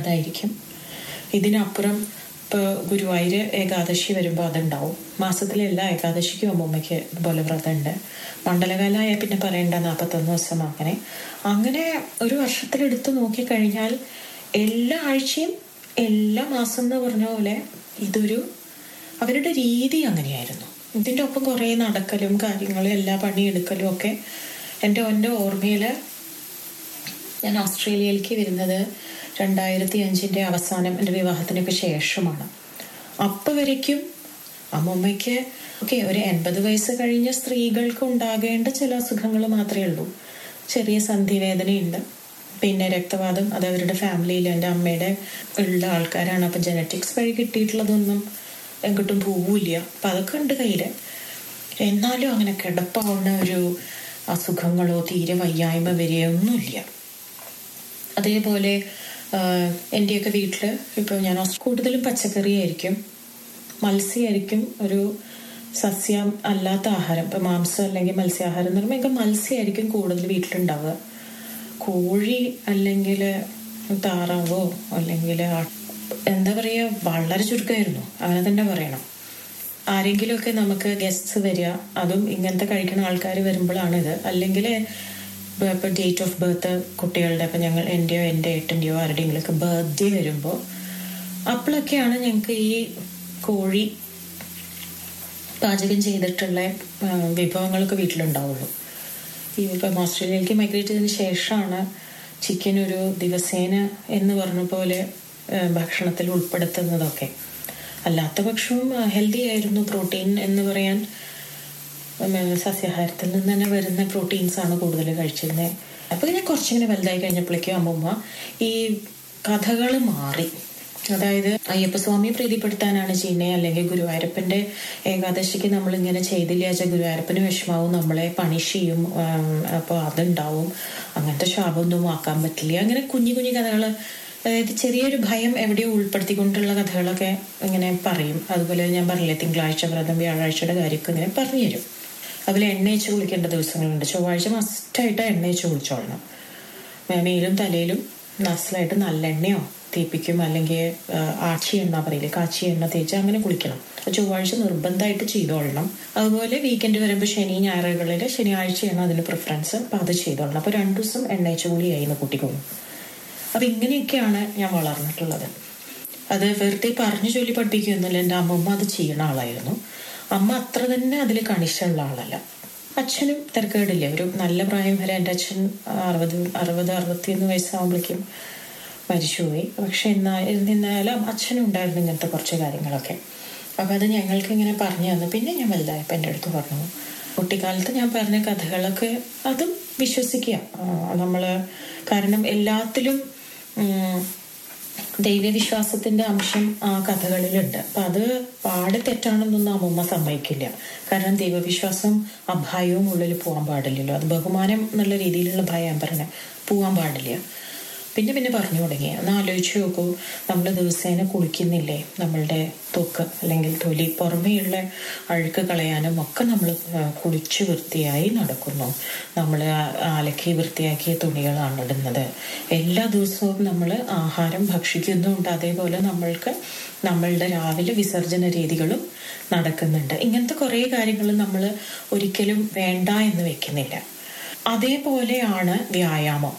അതായിരിക്കും ഇതിനപ്പുറം ഇപ്പോൾ ഗുരുവായൂർ ഏകാദശി വരുമ്പോൾ അതുണ്ടാവും മാസത്തിലെ എല്ലാ ഏകാദശിക്കും അമ്മൂമ്മയ്ക്ക് ഇതുപോലെ വ്രതമുണ്ട് മണ്ഡലകാലമായ പിന്നെ പറയേണ്ട നാൽപ്പത്തൊന്ന് ദിവസം അങ്ങനെ അങ്ങനെ ഒരു വർഷത്തിലെടുത്ത് നോക്കിക്കഴിഞ്ഞാൽ എല്ലാ ആഴ്ചയും എല്ലാ മാസം എന്ന് പറഞ്ഞ പോലെ ഇതൊരു അവരുടെ രീതി അങ്ങനെയായിരുന്നു ഇതിൻ്റെ ഒപ്പം കുറേ നടക്കലും കാര്യങ്ങളും എല്ലാ പണിയെടുക്കലും ഒക്കെ എൻ്റെ എൻ്റെ ഓർമ്മയിൽ ഞാൻ ഓസ്ട്രേലിയയിലേക്ക് വരുന്നത് രണ്ടായിരത്തി അഞ്ചിൻ്റെ അവസാനം എൻ്റെ വിവാഹത്തിനൊക്കെ ശേഷമാണ് അപ്പം വരയ്ക്കും അമ്മമ്മയ്ക്ക് ഓക്കെ ഒരു എൺപത് വയസ്സ് കഴിഞ്ഞ സ്ത്രീകൾക്ക് ഉണ്ടാകേണ്ട ചില അസുഖങ്ങൾ മാത്രമേ ഉള്ളൂ ചെറിയ സന്ധിവേദനയുണ്ട് പിന്നെ രക്തവാദം അത് അവരുടെ ഫാമിലിയിൽ എൻ്റെ അമ്മയുടെ ഉള്ള ആൾക്കാരാണ് അപ്പം ജനറ്റിക്സ് വഴി കിട്ടിയിട്ടുള്ളതൊന്നും എങ്ങോട്ടും പോവില്ല അപ്പം അതൊക്കെ ഉണ്ട് കയ്യിൽ എന്നാലും അങ്ങനെ കിടപ്പാവുന്ന ഒരു അസുഖങ്ങളോ തീരെ വയ്യായ്മ വരികയൊന്നുമില്ല അതേപോലെ ആഹ്, എൻ്റെയൊക്കെ വീട്ടിൽ ഇപ്പോൾ ഞാൻ ഓസ്- കൂടുതലും പച്ചക്കറി ആയിരിക്കും മത്സ്യമായിരിക്കും ഒരു സസ്യം അല്ലാത്ത ആഹാരം ഇപ്പം മാംസം അല്ലെങ്കിൽ മത്സ്യാഹാരം എന്ന് പറയുമ്പോൾ എനിക്ക് മത്സ്യമായിരിക്കും കൂടുതൽ വീട്ടിലുണ്ടാവുക കോഴി അല്ലെങ്കിൽ താറാവോ അല്ലെങ്കിൽ ആ- എന്താ പറയുക വളരെ ചുരുക്കമായിരുന്നു അങ്ങനെ തന്നെ പറയണം ആരെങ്കിലുമൊക്കെ നമുക്ക് ഗസ്റ്റ്സ് വരിക അതും ഇങ്ങനത്തെ കഴിക്കുന്ന ആൾക്കാർ വരുമ്പോഴാണിത് അല്ലെങ്കിൽ ഇപ്പോൾ ഡേറ്റ് ഓഫ് ബർത്ത് കുട്ടികളുടെ ഇപ്പം ഞങ്ങൾ എൻ്റെയോ എൻ്റെ ഏട്ടൻ്റെയോ ആരുടെയെങ്കിലുമൊക്കെ ബർത്ത്ഡേ വരുമ്പോൾ അപ്പോഴൊക്കെയാണ് ഞങ്ങൾക്ക് ഈ കോഴി പാചകം ചെയ്തിട്ടുള്ള ആ, വിഭവങ്ങളൊക്കെ വീട്ടിലുണ്ടാവുള്ളൂ ഈ ഇപ്പം ഓസ്ട്രേലിയയിലേക്ക് മൈഗ്രേറ്റ് ചെയ്തതിന് ശേഷമാണ് ചിക്കൻ ഒരു ദിവസേന എന്ന് പറഞ്ഞ പോലെ ആ, ഭക്ഷണത്തിൽ ഉൾപ്പെടുത്തുന്നതൊക്കെ അല്ലാത്ത പക്ഷവും ഹെൽത്തി ആയിരുന്നു പ്രോട്ടീൻ എന്ന് പറയാൻ ഉം, സസ്യാഹാരത്തിൽ നിന്ന് തന്നെ വരുന്ന പ്രോട്ടീൻസ് ആണ് കൂടുതൽ കഴിച്ചിരുന്നത് അപ്പോൾ ഞാൻ കുറച്ചിങ്ങനെ വലുതായി കഴിഞ്ഞപ്പോഴേക്കും അമ്മൂമ്മ ഈ കഥകൾ മാറി അതായത് അയ്യപ്പസ്വാമിയെ പ്രീതിപ്പെടുത്താനാണ് ചെയ്യുന്നത് അല്ലെങ്കിൽ ഗുരുവായൂരപ്പന്റെ ഏകാദശിക്ക് നമ്മൾ ഇങ്ങനെ ചെയ്തില്ല വെച്ചാൽ ഗുരുവായൂരപ്പന് വിഷമാവും നമ്മളെ പണിഷ് ചെയ്യും അപ്പോൾ അതുണ്ടാവും അങ്ങനത്തെ ശാപമൊന്നും ആക്കാൻ പറ്റില്ല അങ്ങനെ കുഞ്ഞു കുഞ്ഞു കഥകൾ അതായത് ചെറിയൊരു ഭയം എവിടെയോ ഉൾപ്പെടുത്തിക്കൊണ്ടുള്ള കഥകളൊക്കെ ഇങ്ങനെ പറയും അതുപോലെ ഞാൻ പറഞ്ഞില്ലേ തിങ്കളാഴ്ച വ്രതം വ്യാഴാഴ്ചയുടെ കാര്യമൊക്കെ ഇങ്ങനെ പറഞ്ഞു തരും അതിൽ എണ്ണയച്ച് കുളിക്കേണ്ട ദിവസങ്ങളുണ്ട് ചൊവ്വാഴ്ച മസ്റ്റായിട്ട് എണ്ണയച്ച് കുളിച്ചോളണം മേമയിലും തലയിലും നസ്ലായിട്ട് നല്ലെണ്ണയോ തീപ്പിക്കും അല്ലെങ്കിൽ ആ, ആച്ചി എണ്ണ പറയില്ലേ കാച്ചി എണ്ണ തേച്ച് അങ്ങനെ കുളിക്കണം അത് ചൊവ്വാഴ്ച നിർബന്ധമായിട്ട് ചെയ്തോളണം അതുപോലെ വീക്കെൻഡ് വരുമ്പോൾ ശനി ഞായറുകളിൽ ശനിയാഴ്ചയാണ് അതിന് പ്രിഫറൻസ് അപ്പോൾ അത് ചെയ്തോളണം അപ്പോൾ രണ്ടു ദിവസം എണ്ണയച്ച് കുളിയായിരുന്നു കുട്ടിക്കൊന്നും അപ്പം ഇങ്ങനെയൊക്കെയാണ് ഞാൻ വളർന്നിട്ടുള്ളത് അത് വെറുതെ പറഞ്ഞു ചൊല്ലി പഠിപ്പിക്കുകയൊന്നുമില്ല എൻ്റെ അമ്മമ്മ അത് ചെയ്യുന്ന ആളായിരുന്നു അമ്മ അത്ര തന്നെ അതിൽ കണിശമുള്ള ആളല്ല അച്ഛനും തിരക്കേടില്ല ഒരു നല്ല പ്രായം വരെ എൻ്റെ അച്ഛൻ അറുപത് അറുപത് അറുപത്തിയൊന്ന് വയസ്സാകുമ്പോഴേക്കും മരിച്ചുപോയി പക്ഷെ എന്നാൽ എന്നിരുന്നാലും അച്ഛനും ഉണ്ടായിരുന്നു ഇങ്ങനത്തെ കുറച്ച് കാര്യങ്ങളൊക്കെ അപ്പം അത് ഞങ്ങൾക്ക് ഇങ്ങനെ പറഞ്ഞു തന്നു പിന്നെ ഞാൻ വലുതായപ്പോൾ എൻ്റെ അടുത്ത് പറഞ്ഞു കുട്ടിക്കാലത്ത് ഞാൻ പറഞ്ഞ കഥകളൊക്കെ അതും വിശ്വസിക്കുക നമ്മൾ കാരണം എല്ലാത്തിലും ഉം, ദൈവവിശ്വാസത്തിന്റെ അംശം ആ കഥകളിലുണ്ട് അപ്പൊ അത് പാടെ തെറ്റാണെന്നൊന്നും അമ്മൂമ്മ സമ്മതിക്കില്ല കാരണം ദൈവവിശ്വാസം അഭയവും ഉള്ളിൽ പോകാൻ പാടില്ലല്ലോ അത് ബഹുമാനം എന്നുള്ള രീതിയിലുള്ള ഭയം പറഞ്ഞ പോകാൻ പാടില്ല പിന്നെ പിന്നെ പറഞ്ഞു തുടങ്ങി ഒന്ന് ആലോചിച്ച് നോക്കൂ നമ്മൾ ദിവസേന കുളിക്കുന്നില്ലേ നമ്മളുടെ തൊക്ക് അല്ലെങ്കിൽ തൊലി പുറമേയുള്ള അഴുക്ക് കളയാനും ഒക്കെ നമ്മൾ കുളിച്ച് വൃത്തിയായി നടക്കുന്നു നമ്മൾ അലക്കി വൃത്തിയാക്കിയ തുണികളാണ് ഇടുന്നത് എല്ലാ ദിവസവും നമ്മൾ ആഹാരം ഭക്ഷിക്കുന്നുണ്ട് അതേപോലെ നമ്മൾക്ക് നമ്മളുടെ രാവിലെ വിസർജന രീതികളും നടക്കുന്നുണ്ട് ഇങ്ങനത്തെ കുറേ കാര്യങ്ങൾ നമ്മൾ ഒരിക്കലും വേണ്ട എന്ന് വെക്കുന്നില്ല അതേപോലെയാണ് വ്യായാമം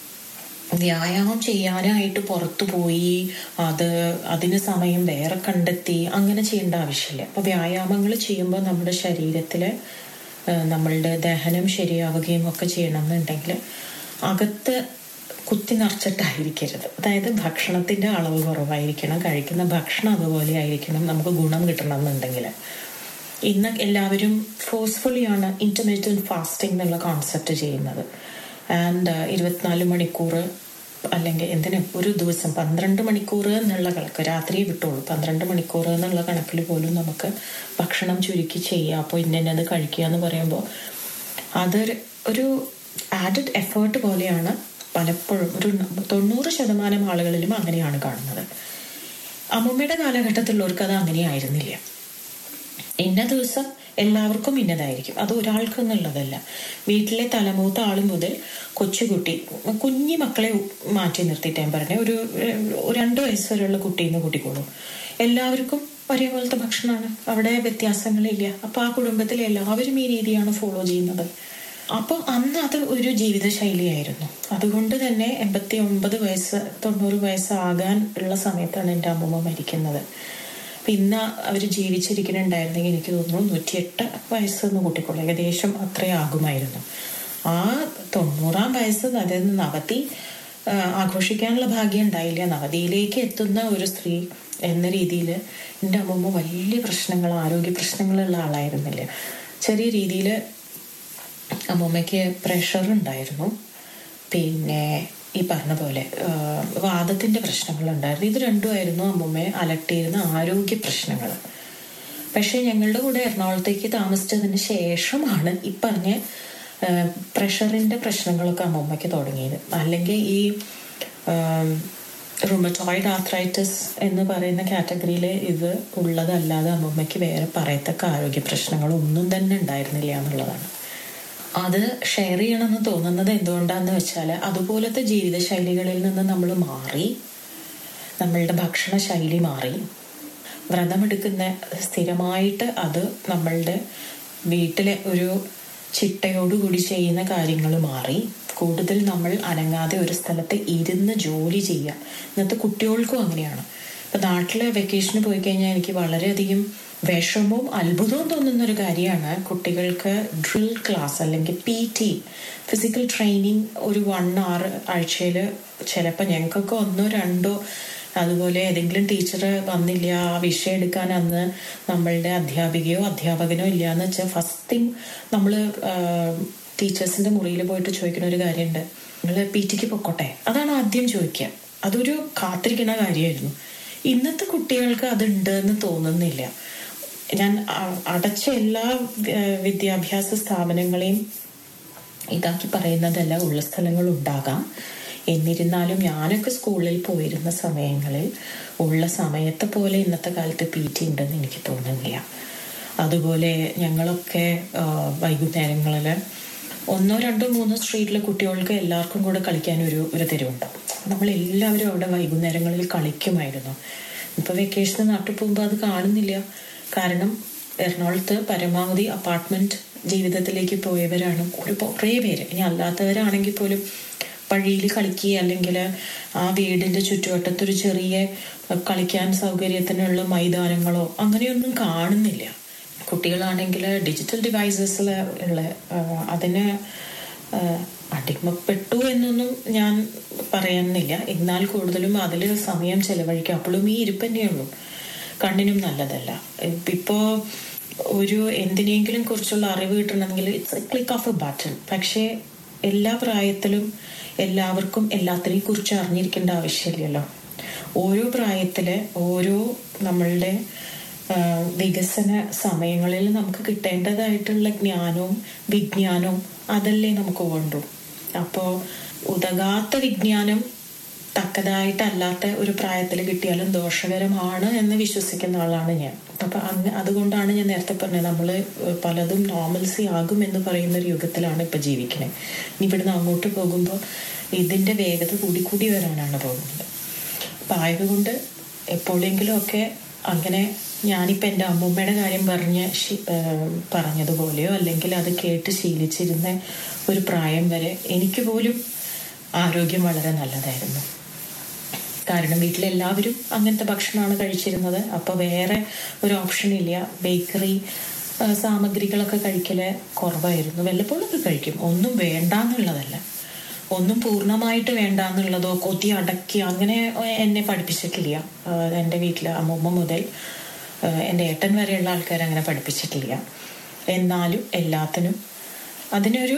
വ്യായാമം ചെയ്യാനായിട്ട് പുറത്തു പോയി അത് അതിന് സമയം വേറെ കണ്ടെത്തി അങ്ങനെ ചെയ്യേണ്ട ആവശ്യമില്ല അപ്പോൾ വ്യായാമങ്ങൾ ചെയ്യുമ്പോൾ നമ്മുടെ ശരീരത്തിൽ നമ്മളുടെ ദഹനം ശരിയാവുകയും ഒക്കെ ചെയ്യണമെന്നുണ്ടെങ്കിൽ അകത്ത് കുത്തി നിറച്ചിട്ടായിരിക്കരുത് അതായത് ഭക്ഷണത്തിൻ്റെ അളവ് കുറവായിരിക്കണം കഴിക്കുന്ന ഭക്ഷണം അതുപോലെ ആയിരിക്കണം നമുക്ക് ഗുണം കിട്ടണമെന്നുണ്ടെങ്കിൽ ഇന്ന് എല്ലാവരും ഫോഴ്സ്ഫുള്ളിയാണ് ഇൻ്റർമീഡിയറ്റ് ഫാസ്റ്റിംഗ് എന്നുള്ള കോൺസെപ്റ്റ് ചെയ്യുന്നത് ആൻഡ് ഇരുപത്തിനാല് മണിക്കൂർ അല്ലെങ്കിൽ എന്തിന് ഒരു ദിവസം പന്ത്രണ്ട് മണിക്കൂർ എന്നുള്ള കണക്ക് രാത്രിയെ വിട്ടോളൂ പന്ത്രണ്ട് മണിക്കൂർ എന്നുള്ള കണക്കിൽ പോലും നമുക്ക് ഭക്ഷണം ചുരുക്കി ചെയ്യുക അപ്പോൾ ഇന്നത് കഴിക്കുക എന്ന് പറയുമ്പോൾ അതൊരു ഒരു ആഡഡ് എഫേർട്ട് പോലെയാണ് പലപ്പോഴും ഒരു തൊണ്ണൂറ് ശതമാനം ആളുകളിലും അങ്ങനെയാണ് കാണുന്നത് അമ്മൂമ്മയുടെ കാലഘട്ടത്തിലുള്ളവർക്ക് അത് അങ്ങനെയായിരുന്നില്ല ഇന്ന ദിവസം എല്ലാവർക്കും ഇന്നതായിരിക്കും അത് ഒരാൾക്ക് എന്നുള്ളതല്ല വീട്ടിലെ തലമൂത്ത ആൾ മുതൽ കൊച്ചുകുട്ടി കുഞ്ഞു മക്കളെ മാറ്റി നിർത്തിയിട്ട് ഞാൻ പറഞ്ഞ ഒരു ഒരു രണ്ട് വയസ്സ് വരെയുള്ള കുട്ടീന്ന് കൂട്ടിക്കോളൂ എല്ലാവർക്കും ഒരേപോലത്തെ ഭക്ഷണമാണ് അവിടെ വ്യത്യാസങ്ങളില്ല അപ്പൊ ആ കുടുംബത്തിൽ എല്ലാവരും ഈ രീതിയാണ് ഫോളോ ചെയ്യുന്നത് അപ്പോൾ അന്ന് അത് ഒരു ജീവിതശൈലിയായിരുന്നു അതുകൊണ്ട് തന്നെ എൺപത്തി ഒമ്പത് വയസ്സ് തൊണ്ണൂറ് വയസ്സാകാൻ ഉള്ള സമയത്താണ് എൻ്റെ അമ്മൂമ്മ മരിക്കുന്നത് അപ്പം ഇന്ന് അവർ ജീവിച്ചിരിക്കുന്നുണ്ടായിരുന്നെങ്കിൽ എനിക്ക് തോന്നുന്നു നൂറ്റിയെട്ട് വയസ്സെന്ന് കൂട്ടിക്കൊള്ളു ഏകദേശം അത്രയാകുമായിരുന്നു ആ തൊണ്ണൂറാം വയസ്സ് അതായത് നവതി ആഘോഷിക്കാനുള്ള ഭാഗ്യം ഉണ്ടായില്ല നവതിയിലേക്ക് എത്തുന്ന ഒരു സ്ത്രീ എന്ന രീതിയിൽ എൻ്റെ അമ്മമ്മ വലിയ പ്രശ്നങ്ങൾ ആരോഗ്യ പ്രശ്നങ്ങളുള്ള ആളായിരുന്നില്ല ചെറിയ രീതിയിൽ അമ്മമ്മയ്ക്ക് പ്രഷർ ഉണ്ടായിരുന്നു പിന്നെ ഈ പറഞ്ഞ പോലെ വാദത്തിൻ്റെ പ്രശ്നങ്ങളുണ്ടായിരുന്നു ഇത് രണ്ടുമായിരുന്നു അമ്മമ്മയെ അലട്ടിയിരുന്ന ആരോഗ്യ പ്രശ്നങ്ങൾ പക്ഷേ ഞങ്ങളുടെ കൂടെ എറണാകുളത്തേക്ക് താമസിച്ചതിന് ശേഷമാണ് ഈ പറഞ്ഞ പ്രഷറിൻ്റെ പ്രശ്നങ്ങളൊക്കെ അമ്മമ്മയ്ക്ക് തുടങ്ങിയത് അല്ലെങ്കിൽ ഈ റുമറ്റോയിഡ് ആർത്രൈറ്റിസ് എന്ന് പറയുന്ന കാറ്റഗറിയിൽ ഇത് ഉള്ളതല്ലാതെ അമ്മമ്മയ്ക്ക് വേറെ പറയത്തക്ക ആരോഗ്യ പ്രശ്നങ്ങളൊന്നും തന്നെ ഉണ്ടായിരുന്നില്ല എന്നുള്ളതാണ് അത് ഷെയർ ചെയ്യണമെന്ന് തോന്നുന്നത് എന്തുകൊണ്ടാന്ന് വെച്ചാൽ അതുപോലത്തെ ജീവിതശൈലികളിൽ നിന്ന് നമ്മൾ മാറി നമ്മളുടെ ഭക്ഷണ ശൈലി മാറി വ്രതമെടുക്കുന്ന സ്ഥിരമായിട്ട് അത് നമ്മളുടെ വീട്ടിലെ ഒരു ചിട്ടയോടുകൂടി ചെയ്യുന്ന കാര്യങ്ങൾ മാറി കൂടുതൽ നമ്മൾ അനങ്ങാതെ ഒരു സ്ഥലത്ത് ഇരുന്ന് ജോലി ചെയ്യുക ഇന്നത്തെ കുട്ടികൾക്കും അങ്ങനെയാണ് ഇപ്പം നാട്ടിൽ വെക്കേഷന് പോയി കഴിഞ്ഞാൽ എനിക്ക് വളരെയധികം വിഷമവും അത്ഭുതവും തോന്നുന്ന ഒരു കാര്യമാണ് കുട്ടികൾക്ക് ഡ്രിൽ ക്ലാസ് അല്ലെങ്കിൽ പി ടി ഫിസിക്കൽ ട്രെയിനിങ് ഒരു വൺ അവർ ആഴ്ചയിൽ ചിലപ്പോൾ ഞങ്ങൾക്കൊക്കെ ഒന്നോ രണ്ടോ അതുപോലെ ഏതെങ്കിലും ടീച്ചർ വന്നില്ല ആ വിഷയം എടുക്കാൻ അന്ന് നമ്മളുടെ അധ്യാപികയോ അധ്യാപകനോ ഇല്ല എന്ന് വെച്ചാൽ ഫസ്റ്റ് തിങ് നമ്മൾ ടീച്ചേഴ്സിന്റെ മുറിയിൽ പോയിട്ട് ചോദിക്കുന്ന ഒരു കാര്യമുണ്ട് നിങ്ങൾ പി ടിക്ക് പൊക്കോട്ടെ അതാണ് ആദ്യം ചോദിക്കുക അതൊരു കാത്തിരിക്കുന്ന കാര്യമായിരുന്നു ഇന്നത്തെ കുട്ടികൾക്ക് അതുണ്ട് എന്ന് തോന്നുന്നില്ല ഞാൻ അടച്ച എല്ലാ വിദ്യാഭ്യാസ സ്ഥാപനങ്ങളെയും ഇതാക്കി പറയുന്നതല്ല ഉള്ള സ്ഥലങ്ങൾ ഉണ്ടാകാം എന്നിരുന്നാലും ഞാനൊക്കെ സ്കൂളിൽ പോയിരുന്ന സമയങ്ങളിൽ ഉള്ള സമയത്തെ പോലെ ഇന്നത്തെ കാലത്ത് പി ടി ഉണ്ടെന്ന് എനിക്ക് തോന്നുന്നില്ല അതുപോലെ ഞങ്ങളൊക്കെ വൈകുന്നേരങ്ങളിൽ ഒന്നോ രണ്ടോ മൂന്നോ സ്ട്രീറ്റിലെ കുട്ടികൾക്ക് എല്ലാവർക്കും കൂടെ കളിക്കാൻ ഒരു ഒരു തെരുവുണ്ട് നമ്മൾ എല്ലാവരും അവിടെ വൈകുന്നേരങ്ങളിൽ കളിക്കുമായിരുന്നു ഇപ്പോൾ വെക്കേഷന് നാട്ടിൽ പോകുമ്പോൾ അത് കാണുന്നില്ല കാരണം എറണാകുളത്ത് പരമാവധി അപ്പാർട്ട്മെന്റ് ജീവിതത്തിലേക്ക് പോയവരാണ് ഒരു കുറേ പേര് ഇനി അല്ലാത്തവരാണെങ്കിൽ പോലും വഴിയിൽ കളിക്കുക അല്ലെങ്കിൽ ആ വീടിന്റെ ചുറ്റുവട്ടത്തൊരു ചെറിയ കളിക്കാൻ സൗകര്യത്തിനുള്ള മൈതാനങ്ങളോ അങ്ങനെയൊന്നും കാണുന്നില്ല കുട്ടികളാണെങ്കിൽ ഡിജിറ്റൽ ഡിവൈസസിൽ ഉള്ള അതിന് അടിമപ്പെട്ടു എന്നൊന്നും ഞാൻ പറയുന്നില്ല എന്നാൽ കൂടുതലും അതിൽ സമയം ചെലവഴിക്കുക അപ്പോഴും ഈ ഇരിപ്പ് തന്നെയുള്ളൂ കണ്ണിനും നല്ലതല്ല ഇപ്പോ ഒരു എന്തിനെങ്കിലും കുറിച്ചുള്ള അറിവ് കിട്ടണമെങ്കിൽ it's click of a button പക്ഷേ എല്ലാ പ്രായത്തിലും എല്ലാവർക്കും എല്ലാത്തിനെയും കുറിച്ച് അറിഞ്ഞിരിക്കേണ്ട ആവശ്യമില്ലല്ലോ ഓരോ പ്രായത്തില് ഓരോ നമ്മളുടെ വികസന സമയങ്ങളിൽ നമുക്ക് കിട്ടേണ്ടതായിട്ടുള്ള ജ്ഞാനവും വിജ്ഞാനവും അതല്ലേ നമുക്ക് വേണ്ടു അപ്പോൾ ഉതകാത്ത വിജ്ഞാനം തക്കതായിട്ടല്ലാത്ത ഒരു പ്രായത്തിൽ കിട്ടിയാലും ദോഷകരമാണ് എന്ന് വിശ്വസിക്കുന്ന ആളാണ് ഞാൻ അപ്പൊ അങ്ങ് അതുകൊണ്ടാണ് ഞാൻ നേരത്തെ പറഞ്ഞത് നമ്മൾ പലതും നോർമൽസി ആകും എന്ന് പറയുന്ന ഒരു യുഗത്തിലാണ് ഇപ്പൊ ജീവിക്കുന്നത് ഇവിടുന്ന് അങ്ങോട്ട് പോകുമ്പോൾ ഇതിന്റെ വേഗത കൂടി കൂടി വരാനാണ് പോകുന്നത് അപ്പൊ ആയതുകൊണ്ട് എപ്പോഴെങ്കിലും ഒക്കെ അങ്ങനെ ഞാനിപ്പോൾ എൻ്റെ അമ്മൂമ്മയുടെ കാര്യം പറഞ്ഞ് പറഞ്ഞതുപോലെയോ അല്ലെങ്കിൽ അത് കേട്ട് ശീലിച്ചിരുന്ന ഒരു പ്രായം വരെ എനിക്ക് പോലും ആരോഗ്യം വളരെ നല്ലതായിരുന്നു കാരണം വീട്ടിലെല്ലാവരും അങ്ങനത്തെ ഭക്ഷണമാണ് കഴിച്ചിരുന്നത് അപ്പോൾ വേറെ ഒരു ഓപ്ഷൻ ഇല്ല ബേക്കറി സാമഗ്രികളൊക്കെ കഴിക്കല് കുറവായിരുന്നു വല്ലപ്പോഴൊക്കെ കഴിക്കും ഒന്നും വേണ്ട എന്നുള്ളതല്ല ഒന്നും പൂർണ്ണമായിട്ട് വേണ്ട എന്നുള്ളതോ കൊതി അടക്കി അങ്ങനെ എന്നെ പഠിപ്പിച്ചിട്ടില്ല എൻ്റെ വീട്ടിൽ അമ്മൂമ്മ മുതൽ എൻ്റെ ഏട്ടൻ വരെയുള്ള ആൾക്കാർ അങ്ങനെ പഠിപ്പിച്ചിട്ടില്ല എന്നാലും എല്ലാത്തിനും അതിനൊരു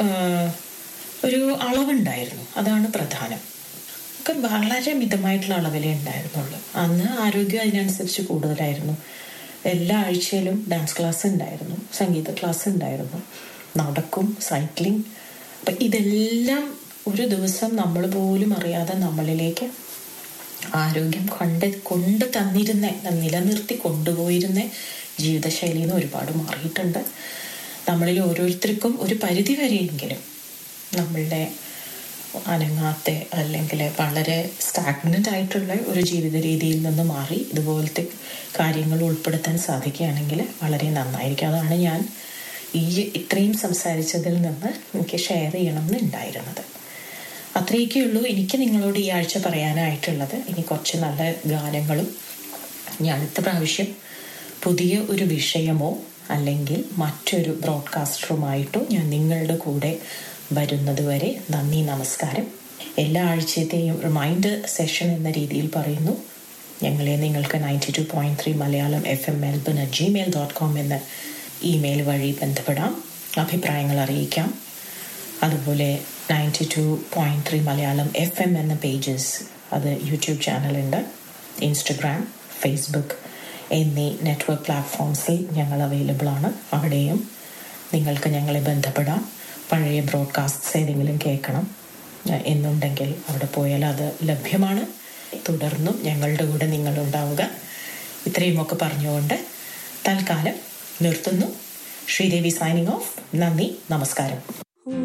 ഒരു അളവുണ്ടായിരുന്നു അതാണ് പ്രധാനം ഒക്കെ വളരെ മിതമായിട്ടുള്ള അളവിലേ ഉണ്ടായിരുന്നുള്ളൂ അന്ന് ആരോഗ്യം അതിനനുസരിച്ച് കൂടുതലായിരുന്നു എല്ലാ ആഴ്ചയിലും ഡാൻസ് ക്ലാസ് ഉണ്ടായിരുന്നു സംഗീത ക്ലാസ് ഉണ്ടായിരുന്നു നടക്കും സൈക്ലിംഗ് അപ്പം ഇതെല്ലാം ഒരു ദിവസം നമ്മൾ പോലും അറിയാതെ നമ്മളിലേക്ക് ആരോഗ്യം കൊണ്ട് കൊണ്ട് തന്നിരുന്ന നിലനിർത്തി കൊണ്ടുപോയിരുന്ന ജീവിതശൈലിയിൽ നിന്ന് ഒരുപാട് മാറിയിട്ടുണ്ട് നമ്മളിൽ ഓരോരുത്തർക്കും ഒരു പരിധി വരെയെങ്കിലും നമ്മളുടെ അനങ്ങാത്ത അല്ലെങ്കിൽ വളരെ സ്റ്റാഗ്നൻ്റ് ആയിട്ടുള്ള ഒരു ജീവിത രീതിയിൽ നിന്ന് മാറി ഇതുപോലത്തെ കാര്യങ്ങൾ ഉൾപ്പെടുത്താൻ സാധിക്കുകയാണെങ്കിൽ വളരെ നന്നായിരിക്കും അതാണ് ഞാൻ ഈ ഇത്രയും സംസാരിച്ചതിൽ നിന്ന് എനിക്ക് ഷെയർ ചെയ്യണം എന്നുണ്ടായിരുന്നത് അത്രയൊക്കെ ഉള്ളൂ എനിക്ക് നിങ്ങളോട് ഈ ആഴ്ച പറയാനായിട്ടുള്ളത് ഇനി കുറച്ച് നല്ല ഗാനങ്ങളും ഇനി അടുത്ത പ്രാവശ്യം പുതിയ ഒരു വിഷയമോ അല്ലെങ്കിൽ മറ്റൊരു ബ്രോഡ്കാസ്റ്ററുമായിട്ടോ ഞാൻ നിങ്ങളുടെ കൂടെ വരുന്നത് വരെ നന്ദി നമസ്കാരം എല്ലാ ആഴ്ചത്തെയും റിമൈൻഡർ സെഷൻ എന്ന രീതിയിൽ പറയുന്നു ഞങ്ങളെ നിങ്ങൾക്ക് ninety two point three Malayalam F M Melbourne at Gmail dot com എന്ന ഇമെയിൽ വഴി ബന്ധപ്പെടാം അഭിപ്രായങ്ങൾ അറിയിക്കാം അതുപോലെ ninety two point three Malayalam F M എന്ന പേജസ് അത് യൂട്യൂബ് ചാനലുണ്ട് ഇൻസ്റ്റഗ്രാം ഫേസ്ബുക്ക് എന്നീ നെറ്റ്വർക്ക് പ്ലാറ്റ്ഫോംസിൽ ഞങ്ങൾ അവൈലബിൾ ആണ് അവിടെയും നിങ്ങൾക്ക് ഞങ്ങളെ ബന്ധപ്പെടാം പഴയ ബ്രോഡ്കാസ്റ്റ്സ് ഏതെങ്കിലും കേൾക്കണം എന്നുണ്ടെങ്കിൽ അവിടെ പോയാൽ അത് ലഭ്യമാണ് തുടർന്നും ഞങ്ങളുടെ കൂടെ നിങ്ങളുണ്ടാവുക ഇത്രയുമൊക്കെ പറഞ്ഞുകൊണ്ട് തൽക്കാലം നിർത്തുന്നു ശ്രീദേവി സൈനിങ് ഓഫ് നന്ദി നമസ്കാരം